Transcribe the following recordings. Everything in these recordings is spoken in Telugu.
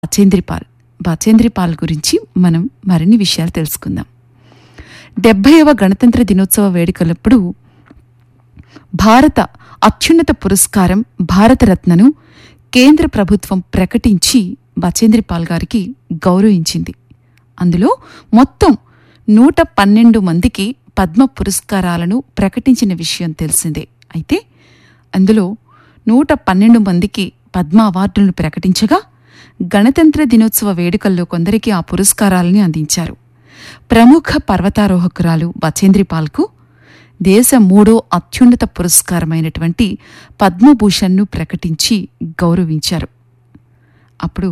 బచేంద్రిపాల్ బచేంద్రిపాల్ గురించి మనం మరిన్ని విషయాలు తెలుసుకుందాం డెబ్బైవ గణతంత్ర దినోత్సవ వేడుకలప్పుడు భారత అత్యున్నత పురస్కారం భారతరత్నను కేంద్ర ప్రభుత్వం ప్రకటించి బచేంద్రిపాల్ గారికి గౌరవించింది అందులో మొత్తం నూట పన్నెండు మందికి పద్మ పురస్కారాలను ప్రకటించిన విషయం తెలిసిందే అయితే అందులో నూట పన్నెండు మందికి పద్మ అవార్డులను ప్రకటించగా గణతంత్ర దినోత్సవ వేడుకల్లో కొందరికి ఆ పురస్కారాలని అందించారు ప్రముఖ పర్వతారోహకురాలు బచేంద్రిపాల్కు దేశ మూడో అత్యున్నత పురస్కారమైనటువంటి పద్మభూషణ్ను ప్రకటించి గౌరవించారు అప్పుడు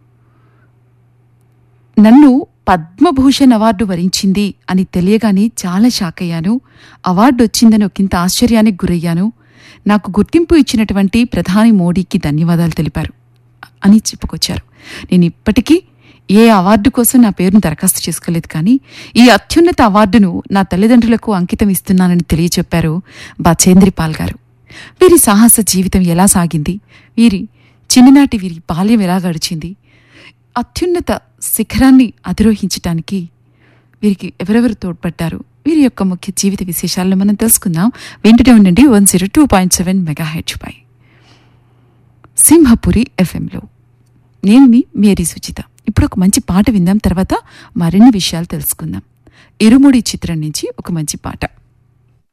నన్ను పద్మభూషణ్ అవార్డు వరించింది అని తెలియగానే చాలా షాక్ అయ్యాను అవార్డు వచ్చిందని ఒకంత ఆశ్చర్యానికి గురయ్యాను నాకు గుర్తింపు ఇచ్చినటువంటి ప్రధాని మోడీకి ధన్యవాదాలు తెలిపారు అని చెప్పుకొచ్చారు నేను ఇప్పటికీ ఏ అవార్డు కోసం నా పేరును దరఖాస్తు చేసుకోలేదు కానీ ఈ అత్యున్నత అవార్డును నా తల్లిదండ్రులకు అంకితం ఇస్తున్నానని తెలియచెప్పారు బచేంద్రిపాల్ గారు వీరి సాహస జీవితం ఎలా సాగింది వీరి చిన్ననాటి వీరి బాల్యం ఎలా గడిచింది అత్యున్నత శిఖరాన్ని అధిరోహించటానికి వీరికి ఎవరెవరు తోడ్పడ్డారు వీరి యొక్క ముఖ్య జీవిత విశేషాలను మనం తెలుసుకుందాం వింటూనే ఉండండి one zero two point seven megahertz పై సింహపురి ఎఫ్ఎంలో నేను మీ మేరీ సుచిత ఇప్పుడు ఒక మంచి పాట విందాం తర్వాత మరిన్ని విషయాలు తెలుసుకుందాం ఇరుముడి చిత్రం నుంచి ఒక మంచి పాట